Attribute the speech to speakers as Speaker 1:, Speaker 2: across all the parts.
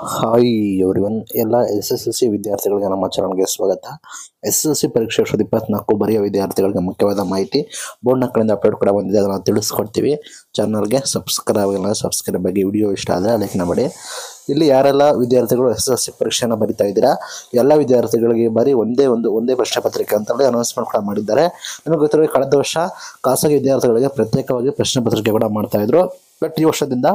Speaker 1: hi everyone ಎಲ್ಲ S S L C ವಿದ್ಯಾರ್ಥಿಗಳಿಗೆ ನಮ್ಮ ಚಾನಲ್ಗೆ ಸ್ವಾಗತ ಎಸ್ ಎಸ್ ಎಲ್ ಸಿ ಪರೀಕ್ಷೆ ವರ್ಷದ ಇಪ್ಪತ್ನಾಲ್ಕು ಬರೆಯೋ ವಿದ್ಯಾರ್ಥಿಗಳಿಗೆ ಮುಖ್ಯವಾದ ಮಾಹಿತಿ ಬೋರ್ಡ್ನ ಕಡೆಯಿಂದ ಅಪ್ಡೇಟ್ ಕೂಡ ಬಂದಿದೆ ಅದನ್ನು ತಿಳಿಸ್ಕೊಡ್ತೀವಿ ಚಾನಲ್ಗೆ ಸಬ್ಸ್ಕ್ರೈಬ್ ಆಗಿಲ್ಲ ಸಬ್ಸ್ಕ್ರೈಬ್ ಆಗಿ ವಿಡಿಯೋ ಇಷ್ಟ ಆದರೆ ಲೈಕ್ ಮಾಡಿ ಇಲ್ಲಿ ಯಾರೆಲ್ಲ ವಿದ್ಯಾರ್ಥಿಗಳು ಎಸ್ ಎಸ್ ಎಲ್ ಸಿ ಪರೀಕ್ಷೆಯನ್ನು ಬರಿತಾ ಇದ್ದೀರಾ ಎಲ್ಲ ವಿದ್ಯಾರ್ಥಿಗಳಿಗೆ ಬರೀ ಒಂದೇ ಒಂದು ಒಂದೇ ಪ್ರಶ್ನೆ ಪತ್ರಿಕೆ ಅಂತೇಳಿ ಅನೌನ್ಸ್ಮೆಂಟ್ ಕೂಡ ಮಾಡಿದ್ದಾರೆ ನಿಮಗೆ ಗೊತ್ತಿರೋ ಕಳೆದ ವರ್ಷ ಖಾಸಗಿ ವಿದ್ಯಾರ್ಥಿಗಳಿಗೆ ಪ್ರತ್ಯೇಕವಾಗಿ ಪ್ರಶ್ನೆ ಪತ್ರಿಕೆ ಕೂಡ ಮಾಡ್ತಾ ಇದ್ರು ಬಟ್ ಈ ವರ್ಷದಿಂದ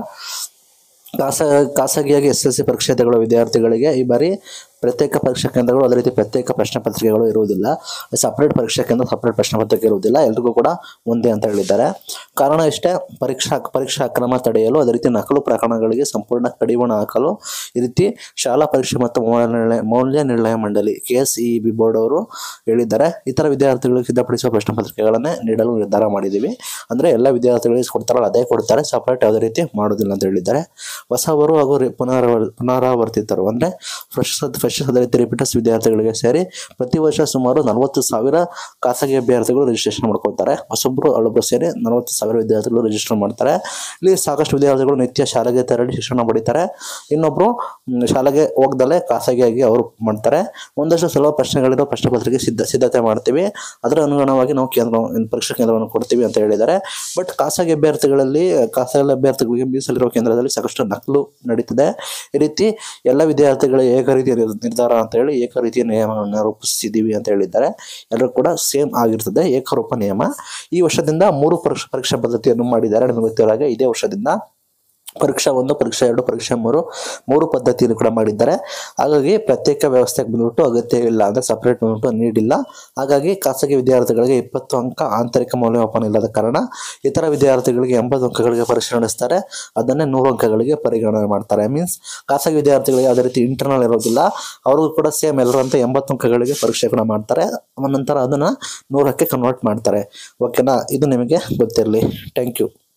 Speaker 1: ಖಾಸ ಖಾಸಗಿಯಾಗಿ ಎಸ್ ಎಲ್ ಸಿ ಪರೀಕ್ಷೆ ತಗೊಳ್ಳೋ ವಿದ್ಯಾರ್ಥಿಗಳಿಗೆ ಈ ಬಾರಿ ಪ್ರತ್ಯೇಕ ಪರೀಕ್ಷಾ ಕೇಂದ್ರಗಳು ಅದೇ ರೀತಿ ಪ್ರತ್ಯೇಕ ಪ್ರಶ್ನೆ ಪತ್ರಿಕೆಗಳು ಇರುವುದಿಲ್ಲ ಸಪ್ರೇಟ್ ಪರೀಕ್ಷಾ ಕೇಂದ್ರ ಸಪ್ರೇಟ್ ಪ್ರಶ್ನೆ ಪತ್ರಿಕೆ ಇರುವುದಿಲ್ಲ ಎಲ್ರಿಗೂ ಕೂಡ ಒಂದೇ ಅಂತ ಹೇಳಿದ್ದಾರೆ ಕಾರಣ ಇಷ್ಟೇ ಪರೀಕ್ಷಾ ಪರೀಕ್ಷಾ ಅಕ್ರಮ ತಡೆಯಲು ಅದೇ ರೀತಿ ನಕಲು ಪ್ರಕರಣಗಳಿಗೆ ಸಂಪೂರ್ಣ ಕಡಿವಾಣ ಹಾಕಲು ಈ ರೀತಿ ಶಾಲಾ ಪರೀಕ್ಷೆ ಮತ್ತು ಮೌಲ್ಯ ನಿರ್ಣಯ ಮೌಲ್ಯ ನಿರ್ಣಯ ಮಂಡಳಿ K S E B board ಅವರು ಹೇಳಿದ್ದಾರೆ ಇತರ ವಿದ್ಯಾರ್ಥಿಗಳಿಗೆ ಸಿದ್ಧಪಡಿಸುವ ಪ್ರಶ್ನೆ ಪತ್ರಿಕೆಗಳನ್ನೇ ನೀಡಲು ನಿರ್ಧಾರ ಮಾಡಿದ್ದೀವಿ ಅಂದರೆ ಎಲ್ಲ ವಿದ್ಯಾರ್ಥಿಗಳಿಗೆ ಕೊಡ್ತಾರಲ್ಲ ಅದೇ ಕೊಡ್ತಾರೆ ಸಪ್ರೇಟ್ ಯಾವುದೇ ರೀತಿ ಮಾಡೋದಿಲ್ಲ ಅಂತ ಹೇಳಿದ್ದಾರೆ ಹೊಸವರು ಹಾಗೂ ರಿ- ಪುನರಾವರ್ ಪುನರಾವರ್ತಿತರು ಅಂದರೆ ಫ್ರೆಶ್ ಫ್ರೆಶ್ ಅದೇ ರೀತಿ ರಿಪೀಟರ್ಸ್ ವಿದ್ಯಾರ್ಥಿಗಳಿಗೆ ಸೇರಿ ಪ್ರತಿ ವರ್ಷ ಸುಮಾರು ನಲವತ್ತು ಸಾವಿರ ಖಾಸಗಿ ಅಭ್ಯರ್ಥಿಗಳು ರಿಜಿಸ್ಟ್ರೇಷನ್ ಮಾಡ್ಕೊಳ್ತಾರೆ ಹೊಸೊಬ್ಬರು ಹಳೊಬ್ಬರು ಸೇರಿ ನಲವತ್ತು ಸಾವಿರ ವಿದ್ಯಾರ್ಥಿಗಳು ರಿಜಿಸ್ಟರ್ ಮಾಡ್ತಾರೆ ಇಲ್ಲಿ ಸಾಕಷ್ಟು ವಿದ್ಯಾರ್ಥಿಗಳು ನಿತ್ಯ ಶಾಲೆಗೆ ತೆರಳಿ ಶಿಕ್ಷಣ ಪಡಿತಾರೆ ಇನ್ನೊಬ್ಬರು ಮ್, ಶಾಲೆಗೆ ಹೋಗ್ದಲೇ ಖಾಸಗಿಯಾಗಿ ಅವರು ಮಾಡ್ತಾರೆ ಒಂದಷ್ಟು ಸುಲಭ ಪ್ರಶ್ನೆಗಳಿರೋ ಪ್ರಶ್ನೆ ಪತ್ರಿಕೆ ಸಿದ್ಧ ಸಿದ್ಧತೆ ಮಾಡ್ತೀವಿ ಅದರ ಅನುಗುಣವಾಗಿ ನಾವು ಕೇಂದ್ರ ಪರೀಕ್ಷಾ ಕೇಂದ್ರವನ್ನು ಕೊಡ್ತೀವಿ ಅಂತ ಹೇಳಿದ್ದಾರೆ ಬಟ್ ಖಾಸಗಿ ಅಭ್ಯರ್ಥಿಗಳಲ್ಲಿ ಖಾಸಗಿ ಅಭ್ಯರ್ಥಿಗಳಿಗೆ ಮೀಸಲಿರುವ ಕೇಂದ್ರದಲ್ಲಿ ಸಾಕಷ್ಟು ನಕಲು ನಡೀತಿದೆ ಈ ರೀತಿ ಎಲ್ಲ ವಿದ್ಯಾರ್ಥಿಗಳ ಏಕ ರೀತಿಯ ನಿರ್- ನಿರ್ಧಾರ ಅಂತ ಹೇಳಿ ಏಕ ರೀತಿಯ ನಿಯಮವನ್ನು ರೂಪಿಸಿದ್ದೀವಿ ಅಂತ ಹೇಳಿದ್ದಾರೆ ಎಲ್ಲರೂ ಕೂಡ ಸೇಮ್ ಆಗಿರ್ತದೆ ಏಕರೂಪ ನಿಯಮ ಈ ವರ್ಷದಿಂದ ಮೂರು ಪರೀಕ್ಷಾ ಪರೀಕ್ಷಾ ಪದ್ಧತಿಯನ್ನು ಮಾಡಿದ್ದಾರೆ ನಿಮಗೆ ಗೊತ್ತಿರೋ ಹಾಗೆ ಇದೇ ವರ್ಷದಿಂದ ಪರೀಕ್ಷಾ ಒಂದು ಪರೀಕ್ಷಾ ಎರಡು ಪರೀಕ್ಷಾ ಮೂರು ಮೂರು ಪದ್ಧತಿಯನ್ನು ಕೂಡ ಮಾಡಿದ್ದಾರೆ ಹಾಗಾಗಿ ಪ್ರತ್ಯೇಕ ವ್ಯವಸ್ಥೆಗೆ ಬಂದ್ಬಿಟ್ಟು ಅಗತ್ಯ ಇಲ್ಲ ಅಂದರೆ ಸಪ್ರೇಟ್ ಬಂದ್ಬಿಟ್ಟು ನೀಡಿಲ್ಲ ಹಾಗಾಗಿ ಖಾಸಗಿ ವಿದ್ಯಾರ್ಥಿಗಳಿಗೆ ಇಪ್ಪತ್ತು ಅಂಕ ಆಂತರಿಕ ಮೌಲ್ಯಮಾಪನ ಇಲ್ಲದ ಕಾರಣ ಇತರ ವಿದ್ಯಾರ್ಥಿಗಳಿಗೆ ಎಂಬತ್ತು ಅಂಕಗಳಿಗೆ ಪರೀಕ್ಷೆ ನಡೆಸ್ತಾರೆ ಅದನ್ನೇ ನೂರು ಅಂಕಗಳಿಗೆ ಪರಿಗಣನೆ ಮಾಡ್ತಾರೆ ಮೀನ್ಸ್ ಖಾಸಗಿ ವಿದ್ಯಾರ್ಥಿಗಳಿಗೆ ಯಾವುದೇ ರೀತಿ ಇಂಟರ್ನಲ್ ಇರೋದಿಲ್ಲ ಅವ್ರಿಗೂ ಕೂಡ ಸೇಮ್ ಎಲ್ಲರಂತೆ ಎಂಬತ್ತು ಅಂಕಗಳಿಗೆ ಪರೀಕ್ಷೆ ಕೂಡ ಮಾಡ್ತಾರೆ ನಂತರ ಅದನ್ನು ನೂರಕ್ಕೆ ಕನ್ವರ್ಟ್ ಮಾಡ್ತಾರೆ ಓಕೆನಾ ಇದು ನಿಮಗೆ ಗೊತ್ತಿರಲಿ ಥ್ಯಾಂಕ್ ಯು